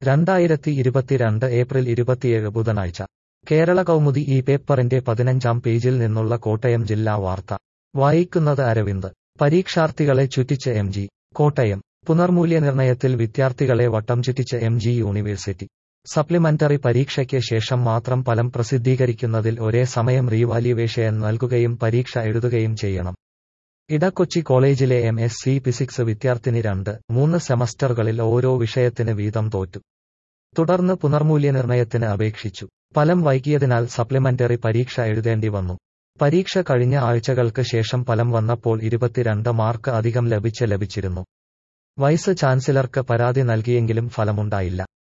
രണ്ടായിരത്തി ഇരുപത്തിരണ്ട് ഏപ്രിൽ ഇരുപത്തിയേഴ് ബുധനാഴ്ച കേരള കൗമുദി ഈ പേപ്പറിന്റെ പതിനഞ്ചാം പേജിൽ നിന്നുള്ള കോട്ടയം ജില്ലാ വാർത്ത വായിക്കുന്നത് അരവിന്ദ് പരീക്ഷാർത്ഥികളെ ചുറ്റിച്ച് എം ജി കോട്ടയം പുനർമൂല്യനിർണയത്തിൽ വിദ്യാർത്ഥികളെ വട്ടം ചുറ്റിച്ച് എം ജി യൂണിവേഴ്സിറ്റി സപ്ലിമെന്ററി പരീക്ഷയ്ക്ക് ശേഷം മാത്രം ഫലം പ്രസിദ്ധീകരിക്കുന്നതിൽ ഒരേ സമയം റീവാല്യുവേഷൻ നൽകുകയും പരീക്ഷ എഴുതുകയും ചെയ്യണം ഇടക്കൊച്ചി കോളേജിലെ എം എസ് സി ഫിസിക്സ് വിദ്യാർത്ഥിനി രണ്ട് മൂന്ന് സെമസ്റ്ററുകളിൽ ഓരോ വിഷയത്തിന് വീതം തോറ്റു തുടർന്ന് പുനർമൂല്യനിർണയത്തിന് അപേക്ഷിച്ചു ഫലം വൈകിയതിനാൽ സപ്ലിമെന്ററി പരീക്ഷ എഴുതേണ്ടി വന്നു പരീക്ഷ കഴിഞ്ഞ ആഴ്ചകൾക്ക് ശേഷം ഫലം വന്നപ്പോൾ ഇരുപത്തിരണ്ട് മാർക്ക് അധികം ലഭിച്ച് ലഭിച്ചിരുന്നു വൈസ് ചാൻസലർക്ക് പരാതി നൽകിയെങ്കിലും ഫലമുണ്ടായില്ല